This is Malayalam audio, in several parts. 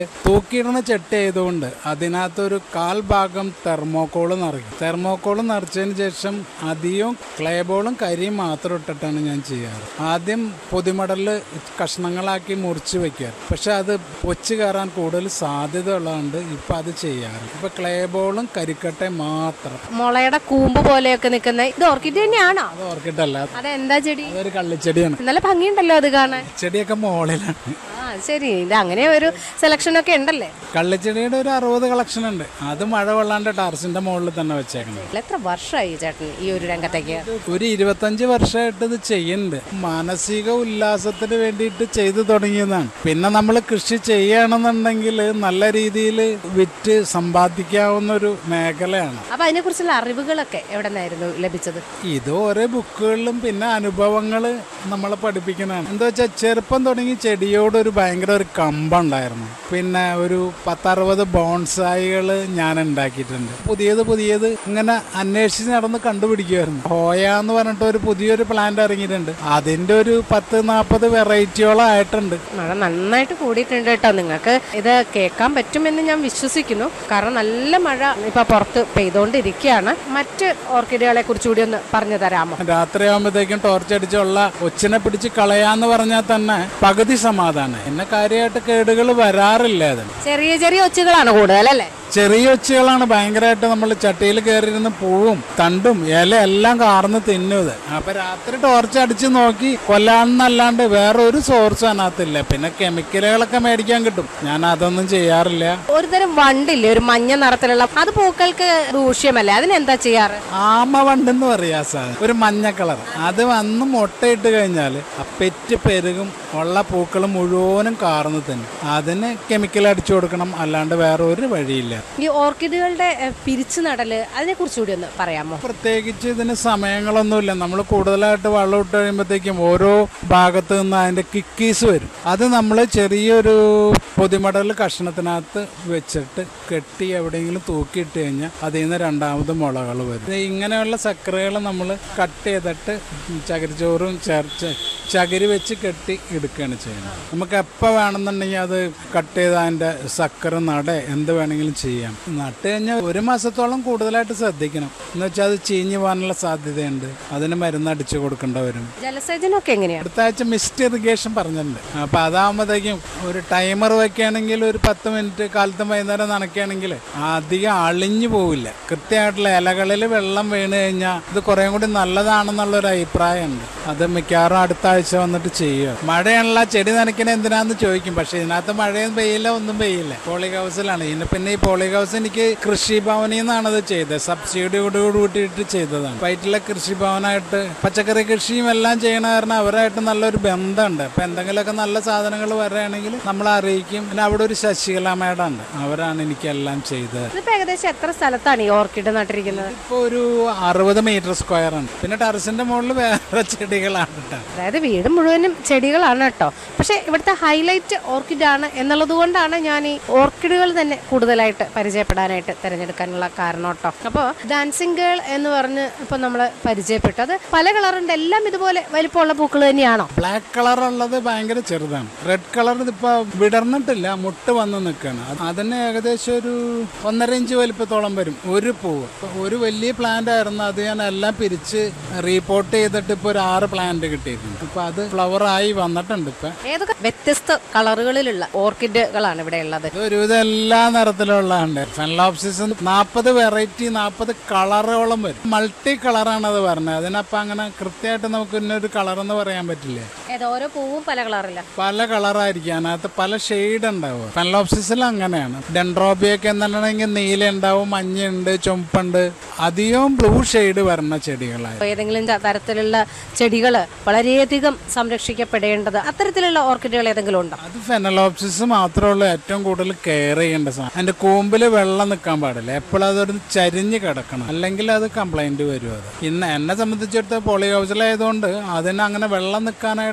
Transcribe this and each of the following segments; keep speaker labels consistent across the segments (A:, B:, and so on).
A: തൂക്കിയിടുന്ന ചെട്ടി ആയതുകൊണ്ട് അതിനകത്തൊരു കാൽ ഭാഗം തെർമോക്കോൾ നിറയ്ക്കും തെർമോക്കോൾ നിറച്ചതിന് ശേഷം അധികവും ക്ലേ ബോളും കരിയും മാത്രം ഇട്ടിട്ടാണ് ഞാൻ ചെയ്യാറ് ആദ്യം പൊതിമടലിൽ കഷ്ണങ്ങളാക്കി മുറിച്ച് വെക്കുക പക്ഷെ അത് പൊച്ച് കയറാൻ കൂടുതൽ സാധ്യത ഉള്ളതുകൊണ്ട് ഇപ്പം അത് ചെയ്യാറ് ഇപ്പം ക്ലേ ബോളും കരിക്കട്ടയും മാത്രം
B: മുളയുടെ കൂമ്പ് പോലെയൊക്കെ നിൽക്കുന്ന ഇത് ഓർക്കിഡ് തന്നെയാണോ
A: അത് ഓർക്കിട്ടല്ല
B: അതെന്താ ചെടി
A: അതൊരു കള്ളിച്ചെടിയാണ്
B: നല്ല ഭംഗിയുണ്ടല്ലോ അത് കാണാൻ
A: ചെടിയൊക്കെ മുകളിലാണ്
B: ആ ശരി ഇത് അങ്ങനെ ഒരു സെലക്ഷൻ ഒക്കെ ഉണ്ടല്ലേ
A: കള്ളിച്ചെടിയുടെ ഒരു അറുപത് കളക്ഷൻ ഉണ്ട് അത് മഴ കൊള്ളാണ്ട് ടാർസിന്റെ മുകളിൽ തന്നെ വെച്ചേക്കണം
B: എത്ര വർഷമായി ചേട്ടൻ ഈ ഒരു രംഗത്തേക്ക്
A: ഒരു ഇരുപത്തഞ്ച് വർഷമായിട്ട് ഇത് ചെയ്യുന്നുണ്ട് മാനസിക ഉല്ലാസത്തിന് വേണ്ടിയിട്ട് ചെയ്തു തുടങ്ങിയതാണ് പിന്നെ നമ്മൾ കൃഷി ചെയ്യുകയാണെന്നുണ്ടെങ്കിൽ നല്ല രീതിയിൽ വിറ്റ് സമ്പാദിക്കാവുന്ന ഒരു മേഖലയാണ്
B: അപ്പൊ അതിനെ കുറിച്ചുള്ള അറിവുകളൊക്കെ എവിടെ നിന്നായിരുന്നു ലഭിച്ചത്
A: ഇത് ഓരോ ബുക്കുകളിലും പിന്നെ അനുഭവങ്ങൾ നമ്മളെ പഠിപ്പിക്കുന്നതാണ് എന്താ വെച്ചാൽ ചെറുപ്പം തുടങ്ങി ചെടിയോട് ഒരു ഭയങ്കര ഒരു കമ്പുണ്ടായിരുന്നു പിന്നെ ഒരു പത്തറുപത് ബോൺസായികൾ ഞാൻ ഉണ്ടാക്കിയിട്ടുണ്ട് പുതിയത് പുതിയത് ഇങ്ങനെ അന്വേഷിച്ച് നടന്ന് കണ്ടുപിടിക്കുമായിരുന്നു ഹോയ എന്ന് പറഞ്ഞിട്ട് ഒരു പുതിയൊരു പ്ലാന്റ് ഇറങ്ങിയിട്ടുണ്ട് അതിന്റെ ഒരു പത്ത് നാൽപ്പത് വെറൈറ്റിയോളം ആയിട്ടുണ്ട്
B: മഴ നന്നായിട്ട് കൂടിയിട്ടുണ്ട് കേട്ടോ നിങ്ങൾക്ക് ഇത് കേൾക്കാൻ പറ്റുമെന്ന് ഞാൻ വിശ്വസിക്കുന്നു കാരണം നല്ല മഴ ഇപ്പൊ പുറത്ത് പെയ്തുകൊണ്ടിരിക്കുകയാണ് മറ്റ് ഓർക്കിഡുകളെ കുറിച്ചുകൂടി ഒന്ന് പറഞ്ഞു തരാമോ
A: രാത്രിയാകുമ്പോഴത്തേക്കും ടോർച്ചടിച്ചുള്ള ഒച്ചിനെ പിടിച്ച് കളയാന്ന് പറഞ്ഞാൽ തന്നെ പകുതി സമാധാനം എന്നെ കാര്യമായിട്ട് കേടുകൾ വരാറില്ല അതിന്
B: ചെറിയ ചെറിയ ഒച്ചുകളാണ് കൂടുതൽ അല്ലേ
A: ചെറിയ ഒച്ചകളാണ് ഭയങ്കരമായിട്ട് നമ്മൾ ചട്ടിയിൽ കയറിയിരുന്ന് പൂവും തണ്ടും ഇല എല്ലാം കാർന്ന് തിന്നത് അപ്പൊ രാത്രി ടോർച്ച് അടിച്ച് നോക്കി കൊല്ലാന്നല്ലാണ്ട് വേറെ ഒരു സോഴ്സും അതിനകത്തില്ല പിന്നെ കെമിക്കലുകളൊക്കെ മേടിക്കാൻ കിട്ടും ഞാൻ അതൊന്നും ചെയ്യാറില്ല
B: ഒരു തരം വണ്ടില്ലേ ഒരു മഞ്ഞ നിറത്തിലുള്ള അത് പൂക്കൾക്ക് ദൂഷ്യമല്ലേ അതിനെന്താ ചെയ്യാറ്
A: ആമ വണ്ടെന്ന് പറയാ സാർ ഒരു മഞ്ഞ കളർ അത് വന്ന് മുട്ടയിട്ട് കഴിഞ്ഞാൽ ആ പെറ്റ് പെരുകും ഉള്ള പൂക്കൾ മുഴുവനും കാർന്ന് തിന്നും അതിന് കെമിക്കൽ അടിച്ചു കൊടുക്കണം അല്ലാണ്ട് വേറെ ഒരു വഴിയില്ല
B: ഈ ഓർക്കിഡുകളുടെ എഹ്, പിരിച്ചു നടല് അതിനെ കുറിച്ചുകൂടി ഒന്ന് പറയാമോ
A: പ്രത്യേകിച്ച് ഇതിന് സമയങ്ങളൊന്നുമില്ല നമ്മൾ കൂടുതലായിട്ട് വെള്ളം ഇട്ട് കഴിയുമ്പോഴത്തേക്കും ഓരോ ഭാഗത്ത് നിന്ന് അതിന്റെ കിക്കീസ് വരും അത് നമ്മൾ ചെറിയൊരു പൊതിമടൽ കഷ്ണത്തിനകത്ത് വെച്ചിട്ട് കെട്ടി എവിടെയെങ്കിലും തൂക്കിയിട്ട് കഴിഞ്ഞാൽ അതിൽ നിന്ന് രണ്ടാമത് മുളകൾ വരും ഇത് ഇങ്ങനെയുള്ള സക്കറകൾ നമ്മൾ കട്ട് ചെയ്തിട്ട് ചകിരിച്ചോറും ചേർച്ച് ചകിരി വെച്ച് കെട്ടി എടുക്കുകയാണ് ചെയ്യുന്നത് നമുക്ക് എപ്പോൾ വേണമെന്നുണ്ടെങ്കിൽ അത് കട്ട് ചെയ്ത് അതിൻ്റെ സക്കറ് നട എന്ത് വേണമെങ്കിലും ചെയ്യാം നട്ട് കഴിഞ്ഞാൽ ഒരു മാസത്തോളം കൂടുതലായിട്ട് ശ്രദ്ധിക്കണം എന്ന് വെച്ചാൽ അത് ചീഞ്ഞു പോകാനുള്ള സാധ്യതയുണ്ട് അതിന് മരുന്ന് അടിച്ചു കൊടുക്കേണ്ട വരും
B: ജലസേചനമൊക്കെ എങ്ങനെയാണ്
A: അടുത്ത ആഴ്ച മിസ്റ്റ് ഇറിഗേഷൻ പറഞ്ഞിട്ടുണ്ട് അപ്പൊ അതാകുമ്പോഴത്തേക്കും ഒരു ടൈമർ വെക്കുകയാണെങ്കിൽ ഒരു പത്ത് മിനിറ്റ് കാലത്തും വൈകുന്നേരം നനയ്ക്കുകയാണെങ്കിൽ അധികം അളിഞ്ഞു പോവില്ല കൃത്യമായിട്ടുള്ള ഇലകളിൽ വെള്ളം വീണ് കഴിഞ്ഞാൽ ഇത് കുറേ കൂടി നല്ലതാണെന്നുള്ള ഒരു അഭിപ്രായമുണ്ട് അത് മിക്കവാറും അടുത്ത ആഴ്ച വന്നിട്ട് ചെയ്യുക മഴയാണല്ലോ ചെടി നനയ്ക്കണ എന്തിനാന്ന് ചോദിക്കും പക്ഷെ ഇതിനകത്ത് മഴയും പെയ്യില്ല ഒന്നും പെയ്യില്ല പോളി ഹൗസിലാണ് ഇതിന് പിന്നെ ഈ പോളി ഹൗസ് എനിക്ക് കൃഷിഭവനിൽ നിന്നാണ് ഇത് ചെയ്തത് സബ്സിഡിയോട് കൂട്ടിയിട്ട് ചെയ്തതാണ് വയറ്റിലെ കൃഷിഭവനായിട്ട് പച്ചക്കറി കൃഷിയും എല്ലാം ചെയ്യണ കാരണം അവരായിട്ട് നല്ലൊരു ബന്ധമുണ്ട് അപ്പൊ എന്തെങ്കിലുമൊക്കെ നല്ല സാധനങ്ങൾ വരികയാണെങ്കിൽ നമ്മളെ അറിയിക്കും പിന്നെ അവിടെ ഒരു ശശികല മേഡം ഉണ്ട് അവരാണ് എനിക്കെല്ലാം ചെയ്തത്
B: ഇതിപ്പോ ഏകദേശം എത്ര സ്ഥലത്താണ് ഈ ഓർക്കിഡ് നട്ടിരിക്കുന്നത്
A: ഇപ്പോൾ ഒരു അറുപത് മീറ്റർ സ്ക്വയർ ഉണ്ട് പിന്നെ ടെറസിന്റെ മുകളിൽ വേറെ ചെടികളാണ് കേട്ടോ
B: അതായത് വീട് മുഴുവനും ചെടികളാണ് കേട്ടോ പക്ഷെ ഇവിടുത്തെ ഹൈലൈറ്റ് ഓർക്കിഡ് ആണ് എന്നുള്ളത് കൊണ്ടാണ് ഞാൻ ഈ ഓർക്കിഡുകൾ തന്നെ കൂടുതലായിട്ട് പരിചയപ്പെടാനായിട്ട് തിരഞ്ഞെടുക്കാനുള്ള കാരണം കേട്ടോ അപ്പോൾ ഡാൻസിങ് ഗേൾ എന്ന് പറഞ്ഞ് ഇപ്പൊ നമ്മൾ പരിചയപ്പെട്ടു അത് പല കളറുണ്ട് എല്ലാം ഇതുപോലെ വലിപ്പമുള്ള പൂക്കൾ തന്നെയാണോ
A: ബ്ലാക്ക് കളർ ഉള്ളത് ഭയങ്കര ചെറുതാണ് റെഡ് കളർ ഇപ്പൊ വിടർന്നിട്ടില്ല മുട്ട് വന്ന് നിൽക്കുകയാണ് അത് അതിന് ഏകദേശം ഒരു ഒന്നര ഇഞ്ച് വലിപ്പത്തോളം വരും ഒരു പൂവ് ഇപ്പൊ ഒരു വലിയ പ്ലാന്റ് ആയിരുന്നു അത് ഞാൻ എല്ലാം പിരിച്ച് റീപോർട്ട് ചെയ്തിട്ട് ഇപ്പൊ ഒരു ആറ് പ്ലാന്റ് കിട്ടിയിട്ടുണ്ട് ഇപ്പൊ അത് ഫ്ലവർ ആയി വന്നിട്ടുണ്ട് ഇപ്പൊ
B: ഏതൊക്കെ വ്യത്യസ്ത കളറുകളിലുള്ള ഓർക്കിഡുകളാണ് ഇവിടെ ഉള്ളത്
A: ഇത് ഒരുവിധം എല്ലാ നിറത്തിലുള്ളതുണ്ട് ഫെൻലോപ്സിസ് നാൽപ്പത് വെറൈറ്റി നാൽപ്പത് കളറോളം വരും മൾട്ടി കളറാണ് അത് പറഞ്ഞത് അതിനപ്പം അങ്ങനെ കൃത്യമായിട്ട് നമുക്ക് ഇന്നൊരു കളർ എന്ന് പറയാൻ പറ്റില്ല
B: ഏത് ഓരോ പൂവും പല കളറില്ല
A: പല കളറായിരിക്കും അതിനകത്ത് പല ഷെയ്ഡ് ഉണ്ടാവും ഫെൻലോപ്സിസിൽ അങ്ങനെയാണ് ഡെൻഡ്രോബിയൊക്കെ എന്താണെങ്കിൽ നീല ഉണ്ടാവും മഞ്ഞയുണ്ട് ചുമപ്പുണ്ട് അധികവും ബ്ലൂ ഷെയ്ഡ് വരുന്ന ചെടികളായി
B: ഏതെങ്കിലും ത- തരത്തിലുള്ള ചെടികൾ വളരെയധികം സംരക്ഷിക്കപ്പെടേണ്ടത് അത്തരത്തിലുള്ള ഓർക്കിഡുകൾ ഏതെങ്കിലും ഉണ്ടോ
A: അത് ഫെനലോപ്സിസ് മാത്രമുള്ള ഏറ്റവും കൂടുതൽ കെയർ ചെയ്യേണ്ട സാധനം അതിന്റെ കൂമ്പിൽ വെള്ളം നിൽക്കാൻ പാടില്ല എപ്പോഴും അതൊരു ചരിഞ്ഞ് കിടക്കണം അല്ലെങ്കിൽ അത് കംപ്ലൈന്റ് വരും അത് ഇന്ന് എന്നെ സംബന്ധിച്ചിടത്തോളം പോളി ഹൗസിലായതുകൊണ്ട് അതിന് അങ്ങനെ വെള്ളം നിൽക്കാനായിട്ടുള്ള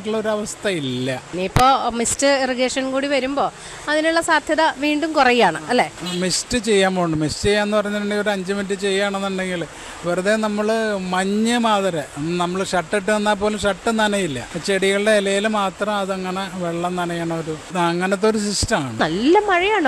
A: ആയിട്ടുള്ള ഒരു അവസ്ഥ ഇല്ല
B: ഇനിയിപ്പോൾ മിസ്റ്റ് ഇറിഗേഷൻ കൂടി വരുമ്പോൾ അതിനുള്ള സാധ്യത വീണ്ടും കുറയാണ് അല്ലേ
A: മിസ്റ്റ് ചെയ്യാൻ പോകുന്നുണ്ട് മിസ്റ്റ് ചെയ്യാന്ന് പറഞ്ഞിട്ടുണ്ടെങ്കിൽ ഒരു അഞ്ച് മിനിറ്റ് ചെയ്യുകയാണെന്നുണ്ടെങ്കിൽ വെറുതെ നമ്മൾ മഞ്ഞ് മാതിരി നമ്മൾ ഷർട്ടിട്ട് വന്നാൽ പോലും ഷർട്ട് നനയില്ല ചെടികളുടെ ഇലയിൽ മാത്രം അതങ്ങനെ വെള്ളം നനയണ ഒരു അങ്ങനത്തെ ഒരു സിസ്റ്റമാണ്
B: നല്ല മഴയാണ്